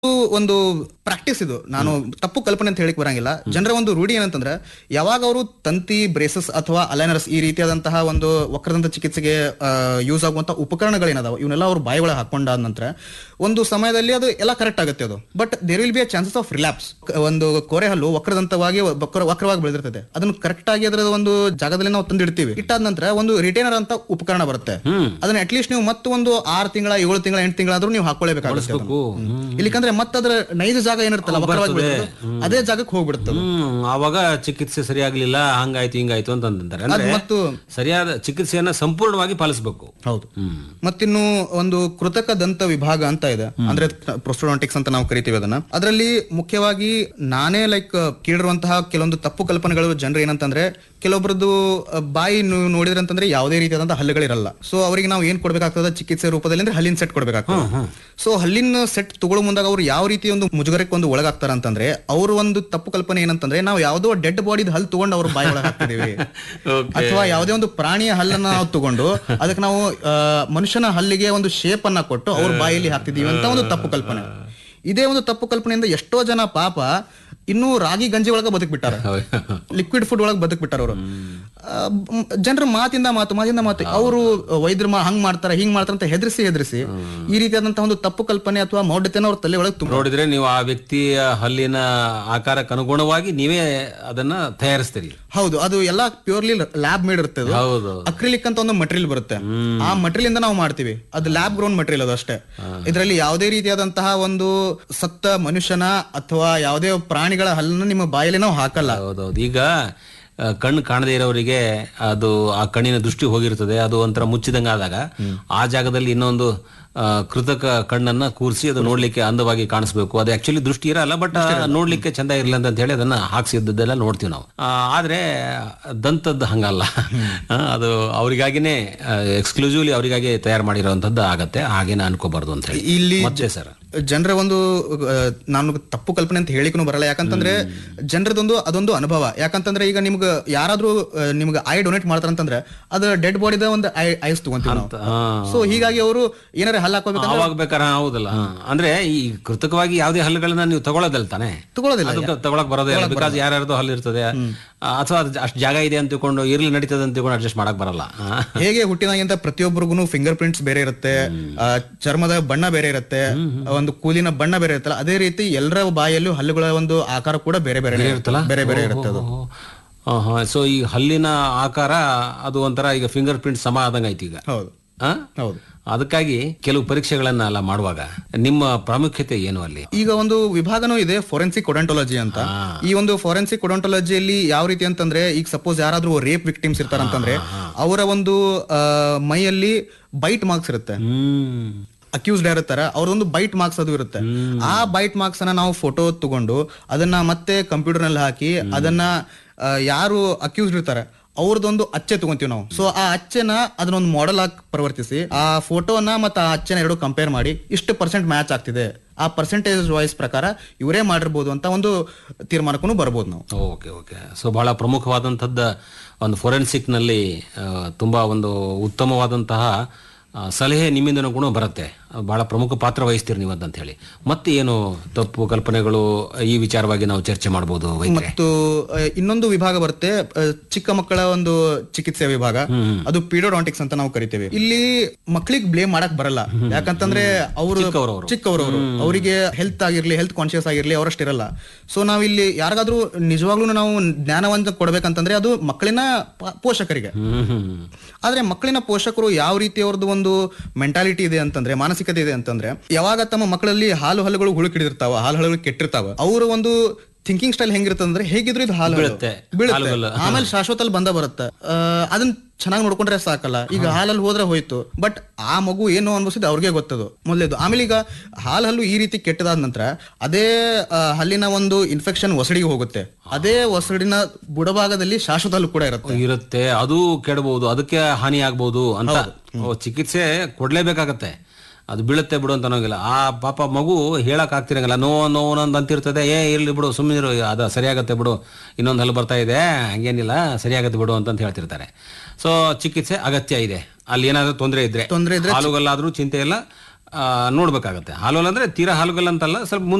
ಒಂದು ಪ್ರಾಕ್ಟೀಸ್ ಇದು ನಾನು ತಪ್ಪು ಕಲ್ಪನೆ ಅಂತ ಹೇಳಿಕ್ ಬರಂಗಿಲ್ಲ ಜನರ ಒಂದು ರೂಢಿ ಏನಂತಂದ್ರೆ ಯಾವಾಗ ಅವರು ತಂತಿ ಬ್ರೇಸಸ್ ಅಥವಾ ಅಲೈನರ್ಸ್ ಈ ರೀತಿಯಾದಂತಹ ಒಂದು ವಕ್ರದಂತ ಚಿಕಿತ್ಸೆಗೆ ಯೂಸ್ ಆಗುವಂತ ಉಪಕರಣಗಳೇನದಾವ ಇವನ್ನೆಲ್ಲ ಅವ್ರು ಬಾಯಿ ಒಳಗೆ ಹಾಕೊಂಡಾದ ನಂತರ ಒಂದು ಸಮಯದಲ್ಲಿ ಅದು ಎಲ್ಲ ಕರೆಕ್ಟ್ ಆಗುತ್ತೆ ಅದು but there will be a chances of relapse ಒಂದು ಕೋರೆ ಹಲ್ಲು ವಕ್ರದಂತವಾಗಿ ವಕ್ರ ವಕ್ರವಾಗಿ ಬೆಳೆದಿರ್ತದೆ ಅದನ್ನು ಕರೆಕ್ಟ್ ಆಗಿ ಅದರ ಒಂದು ಜಾಗದಲ್ಲಿ ನಾವು ತಂದಿಡ್ತೀವಿ ಇಟ್ಟಾದ ನಂತರ ಒಂದು ರಿಟೈನರ್ ಅಂತ ಉಪಕರಣ ಬರುತ್ತೆ ಅದನ್ನ ಅಟ್ಲೀಸ್ಟ್ ನೀವು ಮತ್ತೆ ಒಂದು ಆರು ತಿಂಗಳ ಏಳು ತಿಂಗಳ ಎಂಟು ತಿಂಗಳಾದ್ರೂ ನೀವು ಹಾಕೊಳ್ಳೇಬೇಕಾಗುತ್ತೆ ಅದನ್ನ. ಹ್ಮ್. ಇಲ್ಲಿಕಂದ್ರೆ ಮತ್ತೆ ಅದರ ನೈಜ ಜಾಗ ಏನಿರ್ತಲ್ಲ ವಕ್ರವಾಗಿ ಬೆಳೆದಿರೋದು, ಅದೇ ಜಾಗಕ್ಕೆ ಹೋಗ್ಬಿಡುತ್ತೆ ಅದು. ಹ್ಮ್ ಅವಾಗ ಚಿಕಿತ್ಸೆ ಸರಿಯಾಗ್ಲಿಲ್ಲ ಹಂಗಾಯ್ತು ಹಿಂಗಾಯ್ತು ಅಂತ ಅಂತಾರೆ ಅಂದ್ರೆ ಮತ್ತು ಸರಿಯಾದ ಚಿಕಿತ್ಸೆಯನ್ನ ಸಂಪೂರ್ಣವಾಗಿ ಪಾಲಿಸಬೇಕು ಹೌದು ಹ್ಮ್ ಮತ್ತಿನ್ನು ಒಂದು ಕೃತಕ ದಂತ ವಿಭಾಗ ಅಂತ ಇದೆ ಅಂದ್ರೆ ಪ್ರೊಸ್ಟೋಡಾಂಟಿಕ್ಸ್ ಅಂತ ನಾವು ಕರಿತೀವಿ ಅದನ್ನ ಅದರಲ್ಲಿ ಮುಖ್ಯವಾಗಿ ನಾನೇ ಲೈಕ್ ಕೇಳಿರುವಂತಹ ಕೆಲವೊಂದು ತಪ್ಪು ಕಲ್ಪನೆಗಳು ಜನರು ಏನಂತಂದ್ರೆ ಕೆಲವೊಬ್ರದ್ದು ಅ, ಬಾಯಿ ನೀವು ನೋಡಿದ್ರೆ ಅಂತಂದ್ರೆ ಯಾವುದೇ ರೀತಿಯಾದಂತಹ ಹಲ್ಲುಗಳಿರಲ್ಲ ಸೊ ಅವರಿಗೆ ನಾವು ಏನ್ ಕೊಡ್ಬೇಕಾಗ್ತದೆ ಚಿಕಿತ್ಸೆ ರೂಪದಲ್ಲಿ ಅಂದ್ರೆ ಹಲ್ಲಿನ ಸೆಟ್ ಕೊಡ್ಬೇಕಾಗ್ತದೆ ಸೊ ಹಲ್ಲಿನ ಸೆಟ್ ತಗೊಳ್ಳೋ ಮುಂದಾಗ ಅವ್ರು ಯಾವ ರೀತಿ ಒಂದು ಮುಜುಗರಕ್ಕೆ ಒಂದು ಒಳಗಾಗ್ತಾರ ಅಂತಂದ್ರೆ ಅವ್ರ ಒಂದು ತಪ್ಪು ಕಲ್ಪನೆ ಏನಂತಂದ್ರೆ ನಾವು ಯಾವುದೋ ಡೆಡ್ ಬಾಡಿದ ಹಲ್ಲು ತಗೊಂಡು ಅವ್ರ ಬಾಯಿ ಒಳಗೆ ಹಾಕ್ತಿದೀವಿ Okay. ಅಥವಾ ಯಾವುದೇ ಒಂದು ಪ್ರಾಣಿಯ ಹಲ್ಲನ್ನ ನಾವು ತಗೊಂಡು ಅದಕ್ಕೆ ನಾವು ಆ, ಮನುಷ್ಯನ ಹಲ್ಲಿಗೆ ಒಂದು ಶೇಪ್ ಅನ್ನ ಕೊಟ್ಟು ಅವ್ರ ಬಾಯಲ್ಲಿ ಹಾಕ್ತಿದೀವಿ ಅಂತ ಒಂದು ತಪ್ಪು ಕಲ್ಪನೆ ಇದೇ ಒಂದು ತಪ್ಪು ಕಲ್ಪನೆಯಿಂದ ಎಷ್ಟೋ ಜನ ಪಾಪ ಇನ್ನೂ ರಾಗಿ ಗಂಜಿ ಒಳಗ ಬದುಕ್ ಬಿಟ್ಟಾರ ಲಿಕ್ವಿಡ್ ಫುಡ್ ಒಳಗೆ ಬದುಕ್ ಬಿಟ್ಟಾರ ಅವರು ಜನರ ಮಾತಿಂದ ಮಾತು ಮಾತಿಂದ ಮಾತು ಅವರು ವೈದ್ಯರು ಮಾ- ಹಂಗ್ ಮಾಡ್ತಾರ ಹಿಂಗ್ ಮಾಡ್ತಾರ ಅಂತ ಹೆದರಿಸಿ ಹೆದರಿಸಿ ಈ ರೀತಿಯಾದಂತಹ ಒಂದು ತಪ್ಪು ಕಲ್ಪನೆ ಅಥವಾ ಮೌಢ್ಯತೆನ ಅವ್ರ ತಲೆ ಒಳಗೆ ತುಂಬ ನೋಡಿದ್ರೆ ನೀವು ಆ ವ್ಯಕ್ತಿಯ ಹಲ್ಲಿನ ಆಕಾರಕ್ಕೆ ಅನುಗುಣವಾಗಿ ನೀವೇ ಅದನ್ನ ತಯಾರಿಸ್ತೀರಿ ಹೌದು ಅದು ಎಲ್ಲಾ ಪ್ಯೂರ್ಲಿ ಲ್ಯಾಬ್ ಮೇಡ್ ಇರುತ್ತೆ ಅದು ಹೌದು ಅಕ್ರಿಲಿಕ್ ಅಂತ ಒಂದು ಮಟೀರಿಯಲ್ ಬರುತ್ತೆ ಆ ಮಟೀರಿಯಲ್ ಇಂದ ನಾವು ಮಾಡ್ತೀವಿ ಅದು ಲ್ಯಾಬ್ ಗ್ರೋನ್ ಮಟೀರಿಯಲ್ ಅದು ಅಷ್ಟೇ ಇದರಲ್ಲಿ ಯಾವುದೇ ರೀತಿಯಾದಂತಹ ಒಂದು ಸತ್ತ ಮನುಷ್ಯನ ಅಥವಾ ಯಾವುದೇ ಪ್ರಾಣಿಗಳ ಹಲ್ಲನ್ನು ನಿಮ್ಮ ಬಾಯಲ್ಲಿ ನಾವು ಹಾಕಲ್ಲ ಹೌದೌದು ಈಗ ಆ, ಕಣ್ಣು ಕಾಣದೇ ಇರೋರಿಗೆ ಅದು ಆ ಕಣ್ಣಿನ ದೃಷ್ಟಿ ಹೋಗಿರ್ತದೆ ಅದು ಒಂಥರ ಮುಚ್ಚಿದಂಗ ಆದಾಗ ಆ ಜಾಗದಲ್ಲಿ ಇನ್ನೊಂದು ಆ, ಕೃತಕ ಕಣ್ಣನ್ನ ಕೂರಿಸಿ ಅದು ನೋಡ್ಲಿಕ್ಕೆ ಅಂದವಾಗಿ ಕಾಣಿಸ್ಬೇಕು ಅದು ಆಕ್ಚುಲಿ ದೃಷ್ಟಿ ಇರಲ್ಲ ಬಟ್ ನೋಡ್ಲಿಕ್ಕೆ ಚಂದ ಇರಲ್ಲ ಅಂತ ಹೇಳಿ ಅದನ್ನ ಹಾಕ್ಸಿದ್ದೆಲ್ಲ ನೋಡ್ತೀವಿ ನಾವು ಆ, ಆದ್ರೆ ದಂತದ್ದು ಹಂಗಲ್ಲ ಆ, ಅದು ಅವರಿಗಾಗಿನೇ ಎಕ್ಸ್ಕ್ಲೂಸಿವ್ಲಿ ಅವರಿಗಾಗಿ ತಯಾರು ಮಾಡಿರೋಂಥದ್ದು ಆಗತ್ತೆ ಹಾಗೇನೆ ಅನ್ಕೋಬಾರ್ದು ಅಂತ ಹೇಳಿ ಇಲ್ಲಿ ಮತ್ತೆ ಸರ್ ಜನರ ಒಂದು ಆ, ನಾನು ತಪ್ಪು ಕಲ್ಪನೆ ಅಂತ ಹೇಳಿಕೂ ಬರಲ್ಲ ಯಾಕಂತಂದ್ರೆ ಜನರದೊಂದು ಅದೊಂದು ಅನುಭವ ಯಾಕಂತಂದ್ರೆ ಈಗ ನಿಮ್ಗೆ ಯಾರಾದ್ರೂ ಆ, ನಿಮ್ಗೆ ಐ ಡೊನೇಟ್ ಮಾಡ್ತಾರಂತಂದ್ರೆ ಅದು ಡೆಡ್ ಬಾಡಿದ ಒಂದು ಐ ಐಸ್ ತಗೊಂತೀವಿ ನಾವು ಹಾ. ಸೊ ಹೀಗಾಗಿ ಅವರು ಏನಾರ ಹಲ್ಲ ಹಾಕೋಬೇಕಂದ್ರೆ ಅವಾಗ ಬೇಕಾರೆ ಹೌದಲ್ಲ ಹಾ. ಅಂದ್ರೆ ಈ ಕೃತಕವಾಗಿ ಯಾವುದೇ ಹಲ್ಲುಗಳನ್ನ ನೀವು ತಗೊಳ್ಳೋದಲ್ಲ ತಾನೆ ತಗೊಳ್ಳೋದಿಲ್ಲ ಅದಕ್ಕೆ ತಗೊಳಕ್ ಬರೋದೇ ಇಲ್ಲ ಬಿಕಾಸ್ ಯಾರ್ಯಾರ್ದು ಹಲ್ಲು ಇರ್ತದೆ ಆ, ಅಥವಾ ಅದು ಅಷ್ಟು ಜಾಗ ಇದೆ ಅಂತ ತಿಳ್ಕೊಂಡು ಇರ್ಲಿ ನಡೀತದೆ ಅಂತ ತಿಳ್ಕೊಂಡು ಅಡ್ಜಸ್ಟ್ ಮಾಡಕ್ ಬರಲ್ಲ ಆ. ಹೇಗೆ ಹುಟ್ಟಿದಾಗಿಂತ ಪ್ರತಿಯೊಬ್ಬರಿಗೂ ಫಿಂಗರ್ ಪ್ರಿಂಟ್ಸ್ ಬೇರೆ ಇರುತ್ತೆ ಆ, ಚರ್ಮದ ಬಣ್ಣ ಬೇರೆ ಇರುತ್ತೆ ಒಂದು ಕೂಲಿನ ಬಣ್ಣ ಬೇರೆ ಇರುತ್ತಲ್ಲ ಅದೇ ರೀತಿ ಎಲ್ಲರ ಬಾಯಲ್ಲೂ ಹಲ್ಲುಗಳ ಒಂದು ಆಕಾರ ಕೂಡ ಬೇರೆ ಬೇರೆ ಇರುತ್ತಲ್ಲ? ಬೇರೆ ಬೇರೆ ಇರುತ್ತೆ ಅದು ಸೊ ಈ ಹಲ್ಲಿನ ಆಕಾರ ಅದು ಒಂಥರ ಈಗ ಫಿಂಗರ್ ಪ್ರಿಂಟ್ ಸಮ ಆದಂಗ ಐತಿ ಈಗ ಹೌದು ಆ? ಹೌದು ಅದಕ್ಕಾಗಿ ಕೆಲವು ಪರೀಕ್ಷೆಗಳನ್ನ ಎಲ್ಲ ಮಾಡುವಾಗ ನಿಮ್ಮ ಪ್ರಾಮುಖ್ಯತೆ ಏನು ಅಲ್ಲಿ ಈಗ ಒಂದು ವಿಭಾಗನೂ ಇದೆ ಫೋರೆನ್ಸಿಕ್ ಒಡಂಟೊಲಜಿ ಅಂತ ಈ ಒಂದು ಫೋರೆನ್ಸಿಕ್ ಒಡಂಟೊಲಜಿಯಲ್ಲಿ ಯಾವ ರೀತಿ ಅಂತಂದ್ರೆ ಈಗ ಸಪೋಸ್ ಯಾರಾದ್ರೂ ರೇಪ್ ವಿಕ್ಟಿಮ್ಸ್ ಇರ್ತಾರಂತಂದ್ರೆ ಅವರ ಒಂದು ಆ, ಮೈಯಲ್ಲಿ ಬೈಟ್ ಮಾರ್ಕ್ಸ್ ಇರುತ್ತೆ ಹ್ಮ್ ಅಕ್ಯೂಸ್ಡ್ ಇರ್ತಾರ ಅವ್ರದೊಂದು ಬೈಟ್ ಮಾರ್ಕ್ಸ್ ಅದು ಇರುತ್ತೆ ಆ ಬೈಟ್ ಮಾರ್ಕ್ಸ್ ಅನ್ನ ನಾವು ಫೋಟೋ ತಗೊಂಡು ಅದನ್ನ ಮತ್ತೆ ಕಂಪ್ಯೂಟರ್ ನಲ್ಲಿ ಹಾಕಿ ಅದನ್ನ ಆ, ಯಾರು ಅಕ್ಯೂಸ್ಡ್ ಇರ್ತಾರೆ ಅವ್ರದೊಂದು ಅಚ್ಚೆ ತಗೊಂತೀವಿ ನಾವು ಸೊ ಆ ಅಚ್ಚೆನ ಅದನ್ನೊಂದು ಮಾಡೆಲ್ ಆಗಿ ಪರಿವರ್ತಿಸಿ ಆ ಫೋಟೋನ ಮತ್ತೆ ಆ ಅಚ್ಚೆನ ಎರಡು ಕಂಪೇರ್ ಮಾಡಿ ಇಷ್ಟು ಪರ್ಸೆಂಟ್ ಮ್ಯಾಚ್ ಆಗ್ತಿದೆ ಆ ಪರ್ಸೆಂಟೇಜ್ ವಾಯ್ಸ್ ಪ್ರಕಾರ ಇವರೇ ಮಾಡಿರ್ಬೋದು ಅಂತ ಒಂದು ತೀರ್ಮಾನಕ್ಕೂ ಬರ್ಬೋದು ನಾವು ಓಕೆ ಓಕೆ ಸೊ ಬಹಳ ಪ್ರಮುಖವಾದಂಥದ್ದು ಒಂದು ಫೊರೆನ್ಸಿಕ್ನಲ್ಲಿ ತುಂಬ ಒಂದು ಉತ್ತಮವಾದಂತಹ ಆ, ಸಲಹೆ ನಿಮ್ಮಿಂದನೂ ಕೂಡ ಬರುತ್ತೆ ಅದು ಬಹಳ ಪ್ರಮುಖ ಪಾತ್ರ ವಹಿಸ್ತೀರಿ ನೀವು ಅದಂತ ಹೇಳಿ ಮತ್ತೆ ಏನು ತಪ್ಪು ಕಲ್ಪನೆಗಳು ಈ ವಿಚಾರವಾಗಿ ನಾವು ಚರ್ಚೆ ಮಾಡ್ಬೋದು ವೈದ್ಯರೇ ಮತ್ತು ಆ, ಇನ್ನೊಂದು ವಿಭಾಗ ಬರುತ್ತೆ ಆ, ಚಿಕ್ಕ ಮಕ್ಕಳ ಒಂದು ಚಿಕಿತ್ಸೆ ವಿಭಾಗ ಅದು ಪೀಡೋಡಾಂಟಿಕ್ಸ್ ಅಂತ ನಾವು ಕರಿತೇವೆ ಇಲ್ಲಿ ಮಕ್ಕಳಿಗೆ ಬ್ಲೇಮ್ ಮಾಡಕ್ ಬರಲ್ಲ ಯಾಕಂತಂದ್ರೆ ಅವರು ಚಿಕ್ಕವ್ರವ್ರು. ಚಿಕ್ಕವರವರು ಅವರಿಗೆ ಹೆಲ್ತ್ ಆಗಿರ್ಲಿ ಹೆಲ್ತ್ ಕಾನ್ಶಿಯಸ್ ಆಗಿರ್ಲಿ ಅವರಷ್ಟಿರಲ್ಲ ಸೊ ನಾವಿಲ್ಲಿ ಯಾರಿಗಾದ್ರೂ ನಿಜವಾಗ್ಲೂ ನಾವು ಜ್ಞಾನವಂತ ಕೊಡ್ಬೇಕಂತಂದ್ರೆ ಅದು ಮಕ್ಕಳಿನ ಪ- ಪೋಷಕರಿಗೆ ಹ್ಮ್ ಹ್ಮ್ ಆದ್ರೆ ಮಕ್ಕಳಿನ ಪೋಷಕರು ಯಾವ ರೀತಿ ಅವ್ರದ್ದು ಒಂದು ಮೆಂಟಾಲಿಟಿ ಇದೆ ಅಂತಂದ್ರೆ ಮಾನಸಿಕತೆ ಇದೆ ಅಂತಂದ್ರೆ ಯಾವಾಗ ತಮ್ಮ ಮಕ್ಕಳಲ್ಲಿ ಹಾಲು ಹಲ್ಲುಗಳು ಹುಳುಕಿಡಿದಿರ್ತಾವ ಹಾಲು ಹಲ್ಲುಗಳು ಕೆಟ್ಟಿರ್ತಾವ ಅವರ ಒಂದು ಥಿಂಕಿಂಗ್ ಸ್ಟೈಲ್ ಹೆಂಗಿರ್ತಂದ್ರೆ ಹೇಗಿದ್ರು ಇದು ಹಾಲು ಬೀಳುತ್ತೆ. ಬೀಳುತ್ತೆ ಹಾಲುಗಳು. ಆಮೇಲೆ ಶಾಶ್ವತಲ್ಲಿ ಬಂದ ಬರುತ್ತೆ ಆ, ಅದನ್ನ ಚೆನ್ನಾಗಿ ನೋಡ್ಕೊಂಡ್ರೆ ಸಾಕಲ್ಲ ಈಗ ಹಾಲಲ್ಲಿ ಹೋದ್ರೆ ಹೋಯ್ತು ಬಟ್ ಆ ಮಗು ಏನು ಅನ್ಭವಿಸಿದ್ ಅವ್ರಿಗೆ ಗೊತ್ತದು ಮೊದಲೇದು ಆಮೇಲೆ ಈಗ ಹಾಲ್ ಹಲ್ಲು ಈ ರೀತಿ ಕೆಟ್ಟದಾದ ನಂತರ ಅದೇ ಆ, ಹಲ್ಲಿನ ಒಂದು ಇನ್ಫೆಕ್ಷನ್ ಒಸಡಿಗೆ ಹೋಗುತ್ತೆ ಅದೇ ಒಸಡಿನ ಬುಡಭಾಗದಲ್ಲಿ ಶಾಶ್ವತ ಹಲ್ಲು ಕೂಡ ಇರುತ್ತೆ ಇರುತ್ತೆ ಅದು ಕೆಡಬಹುದು ಅದಕ್ಕೆ ಹಾನಿ ಆಗ್ಬಹುದು ಅಂತ ಓ, ಚಿಕಿತ್ಸೆ ಕೊಡ್ಲೇಬೇಕಾಗತ್ತೆ ಅದು ಬೀಳುತ್ತೆ ಬಿಡು ಅಂತ ಅನ್ನೋಂಗಿಲ್ಲ ಆ ಪಾಪ ಮಗು ಹೇಳಕ್ ಆಗ್ತಿರಂಗಿಲ್ಲ ನೋವು ನೋವು ಅಂತ ಅಂತಿರ್ತದೆ ಏ ಇರ್ಲಿ ಬಿಡು ಸುಮ್ಮನಿರು ಅದ ಸರಿಯಾಗತ್ತೆ ಬಿಡು ಇನ್ನೊಂದು ಹಲ್ಲು ಬರ್ತಾ ಇದೆ ಹಂಗೇನಿಲ್ಲ ಸರಿಯಾಗತ್ತೆ ಬಿಡು ಅಂತಂತ ಹೇಳ್ತಿರ್ತಾರೆ ಸೊ ಚಿಕಿತ್ಸೆ ಅಗತ್ಯ ಇದೆ ಅಲ್ಲಿ ಏನಾದ್ರೂ ತೊಂದರೆ ಇದ್ರೆ ತೊಂದ್ರೆ ಹಾಲುಗಲ್ಲಾದ್ರೂ ಚಿಂತೆ ಇಲ್ಲ ಆ, ನೋಡ್ಬೇಕಾಗತ್ತೆ ಹಾಲುಗಲ್ ಅಂದ್ರೆ ತೀರಾ ಹಾಲುಗಲ್ ಅಂತಲ್ಲ ಸ್ವಲ್ಪ ಮುಂದೆ